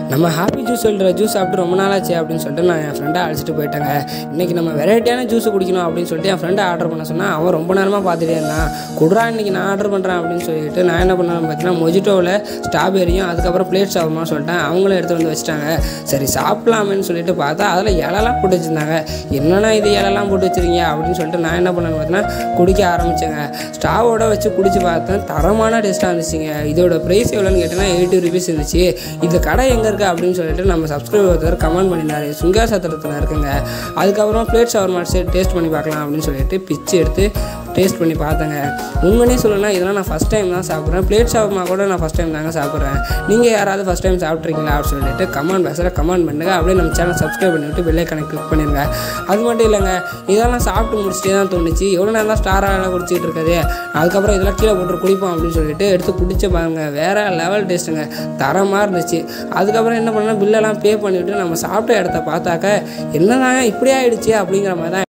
நம்ம happy juice சொல்கிற juice சாப்பிட்டு ரொம்ப நாளாச்சு அப்படின்னு சொல்லிட்டு நான் என் ஃப்ரெண்டை அழைச்சிட்டு போயிட்டேங்க இன்றைக்கி நம்ம வெரைட்டியான ஜூஸ் குடிக்கணும் அப்படின்னு சொல்லிட்டு என் ஃப்ரெண்டை ஆர்டர் பண்ண சொன்னால் அவன் ரொம்ப நேரமாக பார்த்துட்டே இருந்தான் குடுறா இன்றைக்கி நான் ஆர்டர் பண்ணுறேன் அப்படின்னு சொல்லிட்டு நான் என்ன பண்ணேன் பார்த்தீங்கன்னா மொஜிட்டோவில் ஸ்ட்ராபெரியும் அதுக்கப்புறம் பிளேட் சாப்பிடுமா சொல்லிட்டேன் அவங்களும் எடுத்து வந்து வச்சுட்டாங்க சரி சாப்பிட்லாமேன்னு சொல்லிட்டு பார்த்தா அதில் இலலாம் போட்டு வச்சுருந்தாங்க என்னண்ணா இது இலலாம் போட்டு வச்சுருக்கீங்க அப்படின்னு சொல்லிட்டு நான் என்ன பண்ணேன்னு பார்த்தீங்கன்னா குடிக்க ஆரம்பித்தேங்க ஸ்டாவோட வச்சு குடிச்சு பார்த்தேன் தரமான டேஸ்ட்டாக இருந்துச்சுங்க இதோட ப்ரைஸ் எவ்வளோன்னு கேட்டேன்னா எயிட்டி ருபீஸ் இருந்துச்சு இந்த கடை எங்கே இருக்குது அப்படின்னு சொல்லிட்டு நம்ம சப்ஸ்கிரைபர் ஒருத்தர் கமெண்ட் பண்ணியிருந்தாரு சுங்கா சத்திரத்தில் இருக்குங்க அதுக்கப்புறம் பிளேட் ஷவர் மாட்டு டேஸ்ட் பண்ணி பார்க்கலாம் அப்படின்னு சொல்லிட்டு பிச்சு எடுத்து டேஸ்ட் பண்ணி பார்த்தேங்க உண்மையே சொல்லணும்னா இதெல்லாம் நான் ஃபஸ்ட் டைம் தான் சாப்பிட்றேன் பிளேட் ஷவர்மா கூட நான் ஃபஸ்ட் டைம் தாங்க சாப்பிட்றேன் நீங்கள் யாராவது ஃபஸ்ட் டைம் சாப்பிட்றீங்களா அப்படின்னு சொல்லிட்டு கமெண்ட் பாக்ஸில் கமெண்ட் பண்ணுங்கள் அப்படியே நம்ம சேனல் சப்ஸ்கிரைப் பண்ணிவிட்டு பெல்லை கணக்கு கிளிக் பண்ணிடுங்க அது மட்டும் இல்லைங்க இதெல்லாம் சாப்பிட்டு முடிச்சுட்டே தான் தோணுச்சு எவ்வளோ நேரம் தான் ஸ்டாராக குடிச்சிட்டு இருக்காது அதுக்கப்புறம் இதெல்லாம் கீழே போட்டு குடிப்போம் அப்படின்னு சொல்லிட்டு எடுத்து குடிச்சு பாருங்க வேறு லெவல் டேஸ்ட்டுங்க தரமாக இருந்துச்சு அதுக்கப்புறம் என்ன பண்ணால் பில்லெல்லாம் பே பண்ணிவிட்டு நம்ம சாப்பிட்ட இடத்த பார்த்தாக்க என்னதாங்க இப்படி ஆயிடுச்சு அப்படிங்கிற மாதிரி தான்